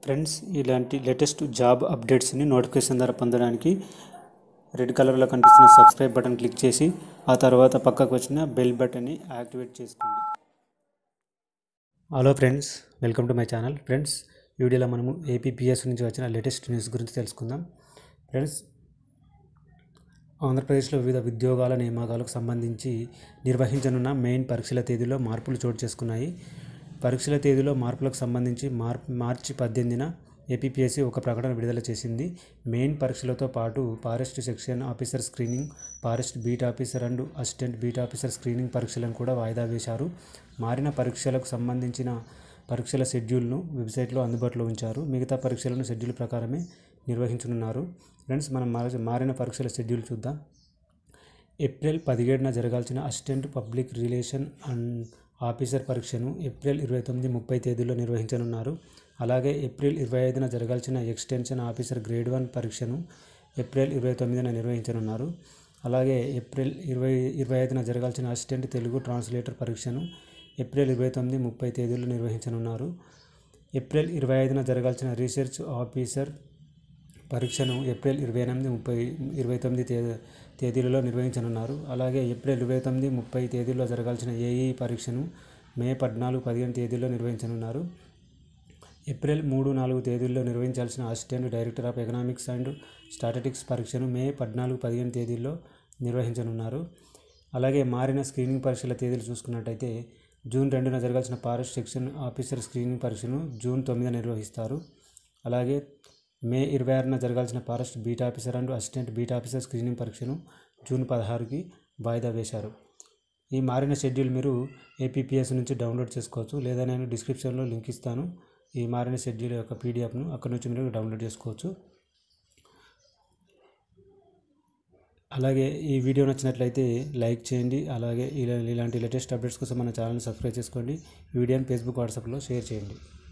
friends ఇలాంటి latest job అప్డేట్స్ని notification ద్వారా పొందడానికి రెడ్ కలర్లో కనిపిస్తున్న సబ్స్క్రైబ్ బటన్ క్లిక్ చేసి ఆ తర్వాత పక్కకు వచ్చిన బెల్ బటన్ని యాక్టివేట్ చేసుకోండి hello friends welcome to my channel friends ఈ వీడియోలో మనము ఏపీపీఎస్ నుంచి వచ్చిన లేటెస్ట్ న్యూస్ గురించి తెలుసుకుందాం ఫ్రెండ్స్ ఆంధ్రప్రదేశ్లో వివిధ ఉద్యోగాల నియామకాలకు సంబంధించి నిర్వహించనున్న మెయిన్ పరీక్షల తేదీలో మార్పులు చోటు చేసుకున్నాయి పరీక్షల తేదీలో మార్పులకు సంబంధించి మార్ మార్చి పద్దెనిమిదిన ఏపీపీఎస్సీ ఒక ప్రకటన విడుదల చేసింది మెయిన్ పరీక్షలతో పాటు forest section officer screening forest beat officer and assistant beat officer screening పరీక్షలను కూడా వాయిదా వేశారు మారిన పరీక్షలకు సంబంధించిన పరీక్షల షెడ్యూల్ను వెబ్సైట్లో అందుబాటులో ఉంచారు మిగతా పరీక్షలను షెడ్యూల్ ప్రకారమే నిర్వహించనున్నారు ఫ్రెండ్స్ మనం మారి- మారిన పరీక్షల షెడ్యూల్ చూద్దాం ఏప్రిల్ పదిహేడున జరగాల్సిన assistant public relation and officer పరీక్షను ఏప్రిల్ ఇరవై తొమ్మిది ముప్పై తేదీలో నిర్వహించనున్నారు అలాగే ఏప్రిల్ ఇరవై ఐదున జరగాల్సిన ఎక్స్టెన్షన్ ఆఫీసర్ గ్రేడ్ వన్ పరీక్షను ఏప్రిల్ ఇరవై తొమ్మిదిన నిర్వహించనున్నారు అలాగే ఏప్రిల్ ఇరవై ఇరవై ఐదున జరగాల్సిన అసిస్టెంట్ తెలుగు ట్రాన్స్లేటర్ పరీక్షను ఏప్రిల్ ఇరవై తొమ్మిది ముప్పై తేదీలో నిర్వహించనున్నారు ఏప్రిల్ ఇరవై ఐదున జరగాల్సిన రీసెర్చ్ ఆఫీసర్ పరీక్షను ఏప్రిల్ ఇరవై ఎనిమిది ముప్పై ఇరవై తొమ్మిది తే తేదీలలో నిర్వహించనున్నారు అలాగే ఏప్రిల్ ఇరవై తొమ్మిది ముప్పై తేదీల్లో జరగాల్సిన ఏఈ పరీక్షను మే పద్నాలుగు పదిహేను తేదీల్లో నిర్వహించనున్నారు ఏప్రిల్ మూడు నాలుగు తేదీల్లో నిర్వహించాల్సిన assistant director of economics and statistics పరీక్షను మే పద్నాలుగు పదిహేను తేదీల్లో నిర్వహించనున్నారు అలాగే మారిన స్క్రీనింగ్ పరీక్షల తేదీలు చూసుకున్నట్టయితే జూన్ రెండున జరగాల్సిన ఫారెస్ట్ సెక్షన్ ఆఫీసర్ స్క్రీనింగ్ పరీక్షను జూన్ తొమ్మిదిన నిర్వహిస్తారు అలాగే మే ఇరవై ఆరున జరగాల్సిన forest beat officer and assistant beat officer screening పరీక్షను జూన్ పదహారుకి వాయిదా వేశారు ఈ మారిన షెడ్యూల్ మీరు ఏపీపీఎస్ నుంచి డౌన్లోడ్ చేసుకోవచ్చు లేదా నేను డిస్క్రిప్షన్లో లింక్ ఇస్తాను ఈ మారిన షెడ్యూల్ యొక్క పీడిఎఫ్ను అక్కడ నుంచి మీరు డౌన్లోడ్ చేసుకోవచ్చు అలాగే ఈ వీడియో నచ్చినట్లయితే లైక్ చేయండి అలాగే ఇలా ఇలాంటి లేటెస్ట్ అప్డేట్స్ కోసం మన ఛానల్ని సబ్స్క్రైబ్ చేసుకోండి ఈ వీడియోని ఫేస్బుక్ వాట్సాప్లో షేర్ చేయండి